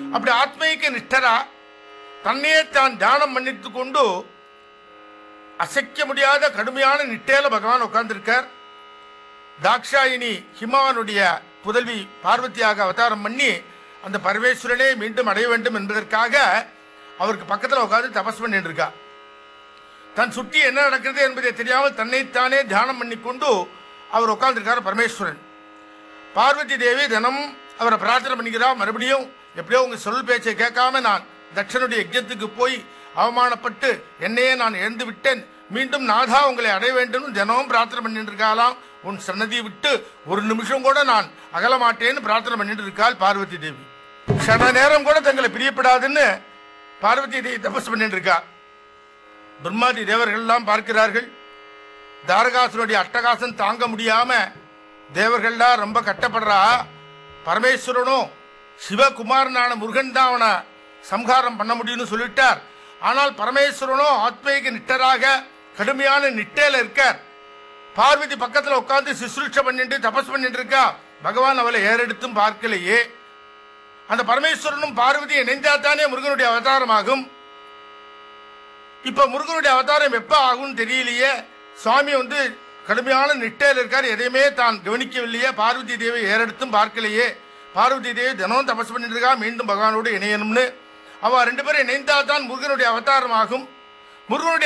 அப்படி ஆத்மீக நிஷ்டரா தன்னையே தான் தியானம் பண்ணிட்டு கொண்டு அசைக்க முடியாத கடுமையான நிட்டேல பகவான் உட்கார்ந்திருக்கார் தாக்ஷாயினி ஹிமாவனுடைய புதல்வி பார்வதியாக அவதாரம் பண்ணி அந்த பரமேஸ்வரனே மீண்டும் அடைய வேண்டும் என்பதற்காக அவருக்கு பக்கத்தில் உட்கார்ந்து தபஸ் பண்ணிட்டு இருக்கா தன் சுற்றி என்ன நடக்கிறது என்பதை தெரியாமல் தன்னைத்தானே தியானம் பண்ணிக்கொண்டு அவர் உட்கார்ந்திருக்கார் பரமேஸ்வரன் பார்வதி தேவி தினம் அவரை பிரார்த்தனை பண்ணிக்கிறா மறுபடியும் எப்படியோ உங்க சொல் பேச்சை கேட்காம நான் தட்சனுடைய யஜ்ஞத்துக்கு போய் அவமானப்பட்டு என்னையே நான் இழந்து விட்டேன் மீண்டும் நாதா உங்களை அடைய வேண்டும் தினமும் பிரார்த்தனை பண்ணிட்டு இருக்காளாம் உன் சன்னதியை விட்டு ஒரு நிமிஷம் கூட நான் அகல மாட்டேன்னு பிரார்த்தனை பண்ணிட்டு இருக்காள் பார்வதி தேவி க்ஷண நேரம் கூட தங்களை பிரியப்படாதுன்னு பார்வதி தேவி தபஸ் பண்ணிட்டு இருக்கா பிரம்மாதி தேவர்கள் எல்லாம் பார்க்கிறார்கள் தாரகாசுரனுடைய அட்டகாசம் தாங்க முடியாம தேவர்கள்லாம் ரொம்ப கட்டப்படுறா பரமேஸ்வரனும் சிவகுமாரனான முருகன் தான் அவனை சம்ஹாரம் பண்ண முடியும்னு சொல்லிட்டார் ஆனால் பரமேஸ்வரனும் ஆத்மீக நிட்டராக கடுமையான நிட்டையில இருக்கார் பார்வதி பக்கத்துல உட்கார்ந்து சிசுருஷ பண்ணிட்டு தபஸ் பண்ணிட்டு இருக்கா பகவான் அவளை ஏறெடுத்தும் பார்க்கலையே அந்த பரமேஸ்வரனும் பார்வதி இணைந்தாத்தானே முருகனுடைய அவதாரமாகும் இப்ப முருகனுடைய அவதாரம் எப்ப ஆகும்னு தெரியலையே சுவாமி வந்து கடுமையான நிட்டையில் இருக்கார் எதையுமே தான் கவனிக்கவில்லையே பார்வதி தேவி ஏறெடுத்தும் பார்க்கலையே பார்வதி தேவி தினமும் தபஸ் பண்ணிட்டு இருக்கா மீண்டும் பகவானோடு இணையணும்னு அவ ரெண்டு பேரும் இணைந்தால் தான் முருகனுடைய அவதாரம் ஆகும் முருகனுடைய